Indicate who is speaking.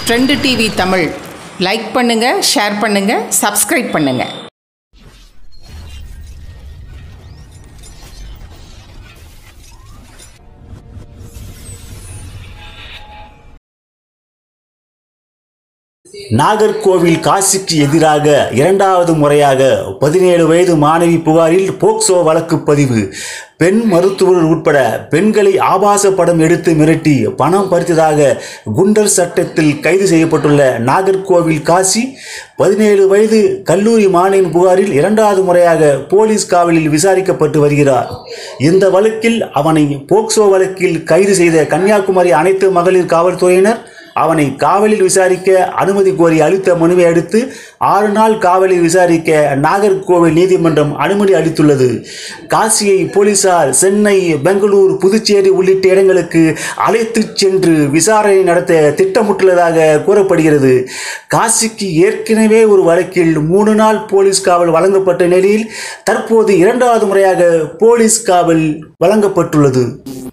Speaker 1: trend TV Tamil like பண்ணுங்கள் share பண்ணுங்கள் subscribe பண்ணுங்கள்
Speaker 2: நாகர்கோவில் காசிக்கு எதிராக இரண்டாவது முறையாக பதினேழு வயது மாணவி புகாரில் போக்சோ வழக்கு பதிவு பெண் மருத்துவர் உட்பட பெண்களை ஆபாச படம் எடுத்து மிரட்டி பணம் பறித்ததாக குண்டர் சட்டத்தில் கைது செய்யப்பட்டுள்ள நாகர்கோவில் காசி பதினேழு வயது கல்லூரி மாணவியின் புகாரில் இரண்டாவது முறையாக போலீஸ் காவலில் விசாரிக்கப்பட்டு வருகிறார் இந்த வழக்கில் அவனை போக்சோ வழக்கில் கைது செய்த கன்னியாகுமரி அனைத்து மகளிர் காவல்துறையினர் அவனை காவலில் விசாரிக்க அனுமதி கோரி அளித்த மனுவை அடுத்து ஆறு நாள் காவலில் விசாரிக்க நாகர்கோவில் நீதிமன்றம் அனுமதி அளித்துள்ளது காசியை போலீசார் சென்னை பெங்களூர் புதுச்சேரி உள்ளிட்ட இடங்களுக்கு அழைத்துச் சென்று விசாரணை நடத்த திட்டமிட்டுள்ளதாக கூறப்படுகிறது காசிக்கு ஏற்கனவே ஒரு வழக்கில் மூணு நாள் போலீஸ் காவல் வழங்கப்பட்ட நிலையில் தற்போது இரண்டாவது முறையாக போலீஸ் காவல் வழங்கப்பட்டுள்ளது